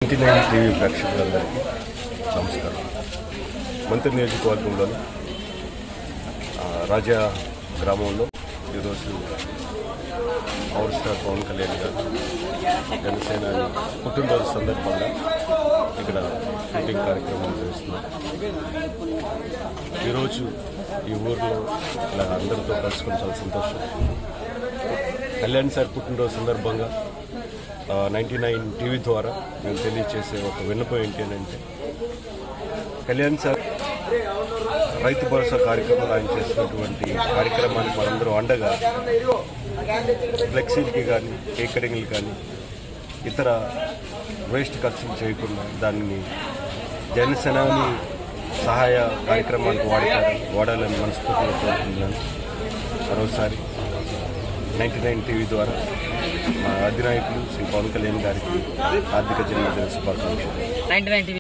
ninety nine TV ప్రేక్షకులందరికీ నమస్కారం మంత్రి నియోజకవర్గంలోని ఆ, రాజా గ్రామంలో ఈరోజు పవర్ స్టార్ పవన్ కళ్యాణ్ గారు జనసేన పుట్టినరోజు సందర్భంగా ఇక్కడ షూటింగ్ కార్యక్రమం చేస్తున్నాం ఈరోజు ఈ ఊర్లో ఇలా అందరితో కలుసుకుని చాలా సంతోషం కళ్యాణ్ సార్ పుట్టినరోజు సందర్భంగా నైంటీ నైన్ టీవీ ద్వారా మేము తెలియచేసే ఒక విన్నపం ఏంటి అని అంటే కళ్యాణ్ సార్ రైతు భరోసా కార్యక్రమాలు ఆయన చేస్తున్నటువంటి కార్యక్రమానికి మనందరూ అండగా ఫ్లెక్సీలకి కానీ కేకరింగ్లు కానీ ఇతర వేస్ట్ ఖర్చులు చేయకుండా దాన్ని జనసేనాని సహాయ కార్యక్రమానికి వాడతారు వాడాలని మనస్ఫూర్తిగా కోరుకుంటున్నాను మరోసారి నైంటీ నైన్ టీవీ ద్వారా మా అధినాయకులు శ్రీ పవన్ కళ్యాణ్ గారికి ఆర్థిక జన్మదిన శుభాకాంక్షలు నైన్టీ నైన్